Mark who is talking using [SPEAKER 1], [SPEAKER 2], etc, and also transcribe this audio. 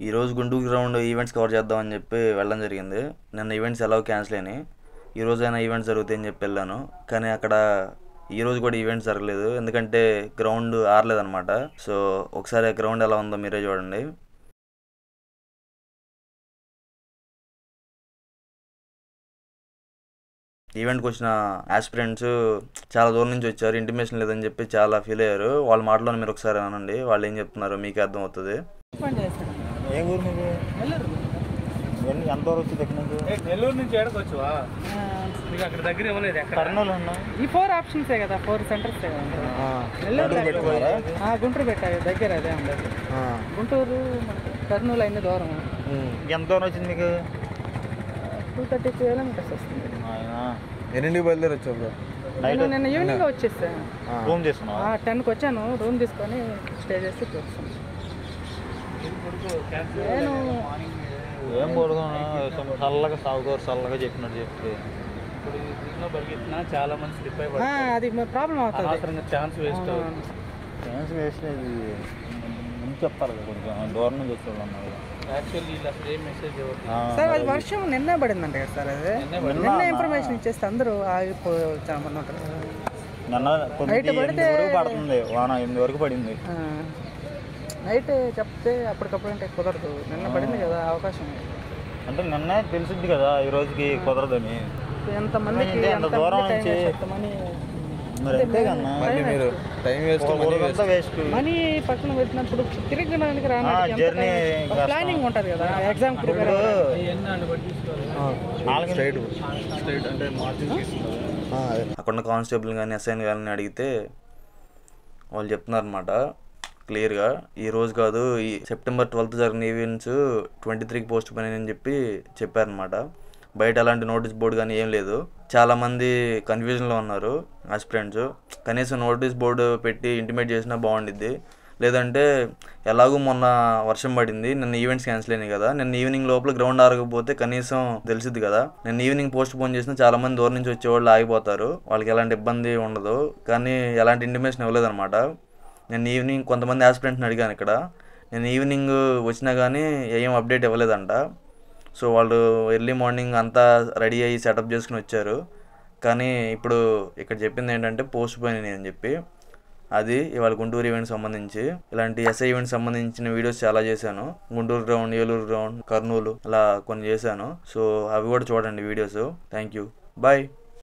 [SPEAKER 1] ఈరోజు Guntur ground events cover చేద్దామని చెప్పి వెళ్ళడం జరిగింది నిన్న ఈవెంట్స్ ఎలా క్యాన్సిల్ అయినాయి ఈ రోజైనా ఈవెంట్స్ జరుగుతాయని చెప్పి వెళ్ళాను కానీ అక్కడ ఈ రోజు కూడా ఈవెంట్స్ జరగలేదు ఎందుకంటే గ్రౌండ్ ఆరలేదన్నమాట సో ఒకసారి ఆ గ్రౌండ్ ఎలా ఉందో మీరే చూడండి ఈవెంట్కి వచ్చిన ఆస్పిరెంట్స్ చాలా దూరం నుంచి వచ్చారు ఇంటిమేషన్ లేదని చెప్పి చాలా ఫీల్ అయ్యారు వాళ్ళ మాటలో మీరు ఒకసారి అనండి వాళ్ళు ఏం చెప్తున్నారో మీకే అర్థం అవుతుంది
[SPEAKER 2] ఏ ఊరు మీకు ఎన్ని ఎంత దూరం వచ్చింది ఎక్కడి నుంచి
[SPEAKER 3] ఏ, నెల్లూరు నుంచి ఏడకి వచ్చావా మీకు అక్కడ దగ్గర ఇవ్వలేదు ఎక్కడ
[SPEAKER 2] కర్నూలు అన్నా
[SPEAKER 4] ఈ ఫోర్ ఆప్షన్సే కదా ఫోర్ సెంటర్స్ నెల్లూరు
[SPEAKER 2] కర్నూలు పెట్టుకున్నారా
[SPEAKER 4] ఆ, గుంటూరు పెట్టాలి దగ్గర అదే ఉండదు గుంటూరు మనకి కర్నూలు అయిన దూరం
[SPEAKER 2] ఎంత దూరం వచ్చింది మీకు
[SPEAKER 4] టూ థర్టీ కిలోమీటర్స్ వస్తుంది
[SPEAKER 2] ఆయన
[SPEAKER 5] ఎన్నింటికి బయలుదేరి వచ్చావు బ్రో
[SPEAKER 4] నేను నిన్న ఈవినింగ్ వచ్చేసాను
[SPEAKER 2] రూమ్ చేసుకున్నావా
[SPEAKER 4] టెన్కి వచ్చాను రూమ్ తీసుకొని స్టే చేసి వచ్చాను నేను
[SPEAKER 2] ఏం పడుకున్నా చల్లగా సాగుకోరు చల్లగా చెప్పినట్టు చెప్తే
[SPEAKER 3] ఇప్పుడు దీంట్లో పరిగెత్తినా చాలా మంది స్లిప్
[SPEAKER 4] ఆ,
[SPEAKER 3] అయిపోయి
[SPEAKER 4] అది ప్రాబ్లం అవుతుంది
[SPEAKER 3] అనవసరంగా ఛాన్స్ వేస్ట్
[SPEAKER 4] అవును.
[SPEAKER 2] ఛాన్స్ వేస్ట్ ఇది ముందు చెప్పాలి కదా కొంచెం దూరం నుంచి వచ్చేవాళ్ళు అన్నారు
[SPEAKER 3] యాక్చువల్లీ వీళ్ళు అసలు ఏం మెసేజ్ ఇవ్వరు
[SPEAKER 2] ఆ,
[SPEAKER 4] సార్ అది వర్షం నిన్నే పడిందంట కదా సార్ అది నిన్న ఇన్ఫర్మేషన్ ఇచ్చేస్తే అందరూ ఆగిపోయి వచ్చామని ఉంటారు
[SPEAKER 2] నిన్న తొమ్మిది
[SPEAKER 4] నైట్ పడితే-
[SPEAKER 2] ఎనిమిది వరకు పడుతుంది వాన ఎనిమిది వరకు పడింది
[SPEAKER 4] ఆ, నైట్ చెప్తే అప్పటికప్పుడు అంటే కుదరదు నిన్న పడింది కదా అవకాశం
[SPEAKER 2] అంటే నిన్నే తెలిసింది కదా ఈ రోజుకి కుదరదని
[SPEAKER 4] ఎంతమందికి
[SPEAKER 2] అంటే అంత దూరం
[SPEAKER 4] ఎంతమంది
[SPEAKER 2] నుంచి-
[SPEAKER 4] time ఎంతమని
[SPEAKER 2] మరి అంతే కన్నా
[SPEAKER 5] మళ్ళీ మీరు టైం వేస్ట్ మనీ వేస్ట్
[SPEAKER 2] అంతా వేస్ట్
[SPEAKER 4] మనీ పక్కన పెట్టినప్పుడు తిరగడానికి
[SPEAKER 2] ఆ,
[SPEAKER 4] రావడానికి
[SPEAKER 2] journey కష్టం.
[SPEAKER 4] ప్లానింగ్ ఉంటుంది కదా ఎగ్జామ్ ప్రిపేర్
[SPEAKER 2] ఇప్పుడు
[SPEAKER 3] ఎన్ని వాళ్ళు పట్టించుకోవాలి
[SPEAKER 2] నాలుగు
[SPEAKER 5] స్ట్రైట్ స్ట్రైట్ అంటే మార్జిన్ తీసుకున్నారు అదే
[SPEAKER 1] అక్కడ ఉన్న కానిస్టేబుల్ కానీ ఎస్ఐని కానీ అడిగితే వాళ్ళు చెప్తున్నారు అనమాట క్లియర్గా ఈ రోజు కాదు ఈ సెప్టెంబర్ ట్వెల్త్ జరిగిన ఈవెంట్స్ ట్వంటీ త్రీకి పోస్ట్ పోయిన అని చెప్పి చెప్పారనమాట బయట అలాంటి నోటీస్ బోర్డు కానీ ఏం లేదు చాలామంది కన్ఫ్యూజన్లో ఉన్నారు ఆస్పిరెంట్స్ కనీసం నోటీస్ బోర్డు పెట్టి ఇంటిమేట్ చేసినా బాగుండిద్ది లేదంటే ఎలాగో మొన్న వర్షం పడింది నిన్న ఈవెంట్స్ క్యాన్సిల్ అయినాయి కదా నిన్న ఈవినింగ్ లోపల గ్రౌండ్ ఆరకపోతే కనీసం తెలిసిద్ది కదా నిన్న ఈవినింగ్ పోస్ట్ పోన్ చేసిన చాలా మంది దూరం నుంచి వచ్చేవాళ్ళు ఆగిపోతారు వాళ్ళకి ఎలాంటి ఇబ్బంది ఉండదు కానీ ఎలాంటి ఇంటిమేషన్ ఇవ్వలేదన్నమాట నేను ఈవినింగ్ కొంతమంది ఆస్పిరెంట్ని అడిగాను ఇక్కడ నేను ఈవినింగ్ వచ్చినా కానీ ఏం అప్డేట్ ఇవ్వలేదంట సో వాళ్ళు ఎర్లీ మార్నింగ్ అంతా రెడీ అయ్యి సెటప్ చేసుకుని వచ్చారు కానీ ఇప్పుడు ఇక్కడ చెప్పింది ఏంటంటే పోస్ట్ పోయినాయి అని చెప్పి అది ఇవాళ గుంటూరు ఈవెంట్ సంబంధించి ఇలాంటి ఎస్ఐ ఈవెంట్ సంబంధించిన వీడియోస్ చాలా చేశాను గుంటూరు గ్రౌండ్ ఏలూరు గ్రౌండ్ కర్నూలు అలా కొన్ని చేశాను సో అవి కూడా చూడండి వీడియోస్ థ్యాంక్ యూ బాయ్